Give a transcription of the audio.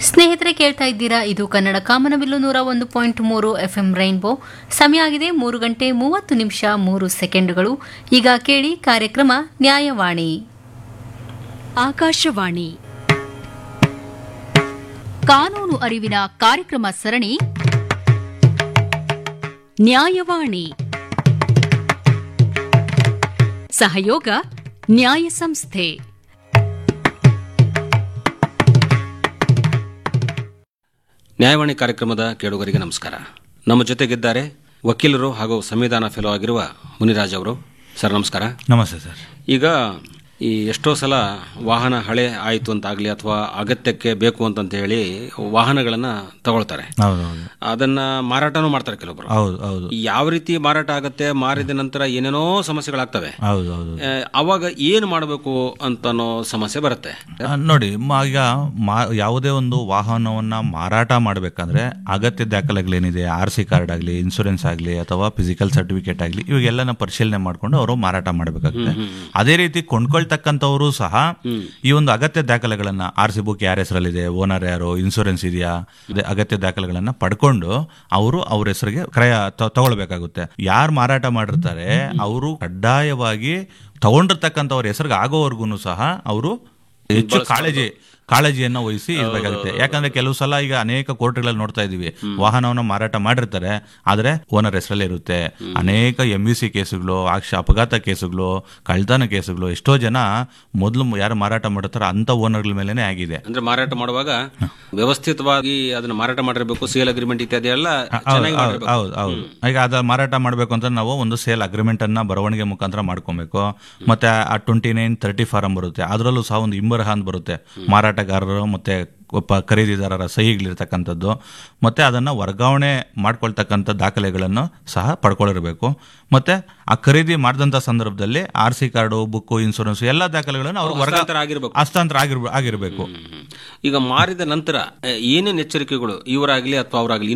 ಸ್ನೇಹಿತರೆ ಕೇಳ್ತಾ ಇದ್ದೀರಾ ಇದು ಕನ್ನಡ ಕಾಮನಬಿಲ್ಲು ನೂರ ಒಂದು ಪಾಯಿಂಟ್ ಮೂರು ಎಫ್ಎಂ ರೈನ್ಬೋ ಸಮಯ ಆಗಿದೆ ಮೂರು ಗಂಟೆ ಮೂವತ್ತು ನಿಮಿಷ ಮೂರು ಸೆಕೆಂಡುಗಳು ಈಗ ಕೇಳಿ ಕಾರ್ಯಕ್ರಮ ನ್ಯಾಯವಾಣಿ ಆಕಾಶವಾಣಿ ಕಾನೂನು ಅರಿವಿನ ಕಾರ್ಯಕ್ರಮ ಸರಣಿ ನ್ಯಾಯವಾಣಿ ಸಹಯೋಗ ನ್ಯಾಯ ಸಂಸ್ಥೆ ನ್ಯಾಯವಾಣಿ ಕಾರ್ಯಕ್ರಮದ ಕೇಳುಗರಿಗೆ ನಮಸ್ಕಾರ ನಮ್ಮ ಜೊತೆಗಿದ್ದಾರೆ ವಕೀಲರು ಹಾಗೂ ಸಂವಿಧಾನ ಫೆಲೋ ಆಗಿರುವ ಮುನಿರಾಜ್ ಅವರು ಸರ್ ನಮಸ್ಕಾರ ನಮಸ್ತೆ ಸರ್ ಈಗ ಈ ಎಷ್ಟೋ ಸಲ ವಾಹನ ಹಳೆ ಆಯಿತು ಅಂತಾಗಲಿ ಅಥವಾ ಅಗತ್ಯಕ್ಕೆ ಬೇಕು ಅಂತಂತ ಹೇಳಿ ವಾಹನಗಳನ್ನು ತಗೊಳ್ತಾರೆ ಹೌದು ಹೌದು ಅದನ್ನ ಮಾರಾಟನೂ ಮಾಡ್ತಾರೆ ಕೆಲವೊಬ್ರು ಹೌದು ಹೌದು ಯಾವ ರೀತಿ ಮಾರಾಟ ಆಗತ್ತೆ ಮಾರಿದ ನಂತರ ಏನೇನೋ ಸಮಸ್ಯೆಗಳಾಗ್ತವೆ ಹೌದು ಹೌದು ಆ, ಅವಾಗ ಏನು ಮಾಡಬೇಕು ಅಂತನೋ ಸಮಸ್ಯೆ ಬರುತ್ತೆ ಆ, ನೋಡಿ ಮ- ಈಗ ಮಾ ಯಾವುದೇ ಒಂದು ವಾಹನವನ್ನ ಮಾರಾಟ ಮಾಡಬೇಕಂದ್ರೆ ಅಗತ್ಯ ದಾಖಲೆಗಳೇನಿದೆ ಆರ್ ಸಿ ಕಾರ್ಡ್ ಆಗಲಿ ಇನ್ಶೂರೆನ್ಸ್ ಆಗಲಿ ಅಥವಾ ಫಿಸಿಕಲ್ ಸರ್ಟಿಫಿಕೇಟ್ ಆಗಲಿ ಇವಾಗೆಲ್ಲನ ಪರಿಶೀಲನೆ ಮಾಡಿಕೊಂಡು ಅವರು ಮಾರಾಟ ಮಾಡಬೇಕಾಗುತ್ತೆ ಅದೇ ರೀತಿ ಕೊಂಡ್ಕೊಳ್ತಕ್ಕಂಥವರು ಸಹ ಈ ಒಂದು ಅಗತ್ಯ ದಾಖಲೆಗಳನ್ನ ಆರ್ ಸಿ ಬುಕ್ ಯಾರ ಹೆಸರಲ್ಲಿದೆ ಓನರ್ ಯಾರು ಇನ್ಶೂರೆನ್ಸ್ ಇದೆಯಾ ಅದೇ ಅಗತ್ಯ ದಾಖಲೆಗಳನ್ನ ಪಡ್ಕೊಂಡು ಅವರು ಅವ್ರ ಹೆಸರಿಗೆ ಕ್ರಯ ತ- ತಗೊಳ್ಬೇಕಾಗುತ್ತೆ ಯಾರು ಮಾರಾಟ ಮಾಡಿರ್ತಾರೆ ಅವರು ಕಡ್ಡಾಯವಾಗಿ ತಗೊಂಡಿರ್ತಕ್ಕಂಥವ್ರ ಹೆಸರಿಗೆ ಆಗೋವರೆಗೂ ಸಹ ಅವರು ಹೆಚ್ಚು ಕಾಳಜಿ ಕಾಳಜಿಯನ್ನ ವಹಿಸಿ ಇರಬೇಕಾಗುತ್ತೆ ಯಾಕಂದ್ರೆ ಕೆಲವು ಸಲ ಈಗ ಅನೇಕ ಕೋರ್ಟ್ಗಳಲ್ಲಿ ನೋಡ್ತಾ ಇದೀವಿ ವಾಹನವನ್ನ ಮಾರಾಟ ಮಾಡಿರ್ತಾರೆ ಆದ್ರೆ ಓನರ್ ಹೆಸರಲ್ಲೇ ಇರುತ್ತೆ ಅನೇಕ ಎಂ ಸಿ ಕೇಸುಗಳು ಆಕ್ಷ ಅಪಘಾತ ಕೇಸುಗಳು ಕಳ್ತನ ಕೇಸುಗಳು ಎಷ್ಟೋ ಜನ ಮೊದಲು ಯಾರು ಮಾರಾಟ ಮಾಡಿರ್ತಾರೋ ಅಂತ ಓನರ್ಗಳ ಮೇಲೆನೆ ಆಗಿದೆ ಅಂದ್ರೆ ಮಾರಾಟ ಮಾಡುವಾಗ ವ್ಯವಸ್ಥಿತವಾಗಿ ಅದನ್ನ ಮಾರಾಟ ಮಾಡಿರ್ಬೇಕು ಸೇಲ್ ಅಗ್ರಿಮೆಂಟ್ ಇತ್ಯಾದಿ ಎಲ್ಲ ಚೆನ್ನಾಗಿ ಹೌದು ಮಾಡಿರ್ಬೇಕು ಹೌದು ಹೌದು ಈಗ ಅದ ಮಾರಾಟ ಮಾಡಬೇಕು ಅಂತ ನಾವು ಒಂದು ಸೇಲ್ ಅಗ್ರಿಮೆಂಟ್ ಅನ್ನ ಬರವಣಿಗೆ ಮುಖಾಂತರ ಮಾಡ್ಕೊಬೇಕು ಮತ್ತೆ ಆ ಟ್ವೆಂಟಿ ನೈನ್ ತರ್ಟಿ ಫಾರಂ ಬರುತ್ತೆ ಅದರಲ್ಲೂ ಸಹ ಒಂದು ಇಂಬರಹ ಅಂತ ಬರುತ್ತೆ ಮಾರಾಟಗಾರರು ಮತ್ತೆ ಒಬ್ಬ ಖರೀದಿದಾರರ ಸಹಿಗಳಿರ್ತಕ್ಕಂಥದ್ದು ಮತ್ತೆ ಅದನ್ನ ವರ್ಗಾವಣೆ ಮಾಡ್ಕೊಳ್ತಕ್ಕಂಥ ದಾಖಲೆಗಳನ್ನು ಸಹ ಪಡ್ಕೊಂಡಿರಬೇಕು ಮತ್ತೆ ಆ ಖರೀದಿ ಮಾಡಿದಂಥ ಸಂದರ್ಭದಲ್ಲಿ R C card book insurance ಎಲ್ಲ ದಾಖಲೆಗಳನ್ನು ಅವ್ರು ವರ್ಗ ಹಸ್ತಾಂತರ ಆಗಿರ್ಬೇಕು ಹಸ್ತಾಂತರ ಆಗಿರ್ಬ ಆಗಿರಬೇಕು ಈಗ ಮಾರಿದ ನಂತರ ಆ, ಏನೇನ್ ಎಚ್ಚರಿಕೆಗಳು ಇವರಾಗ್ಲಿ ಅಥವಾ ಅವರಾಗ್ಲಿ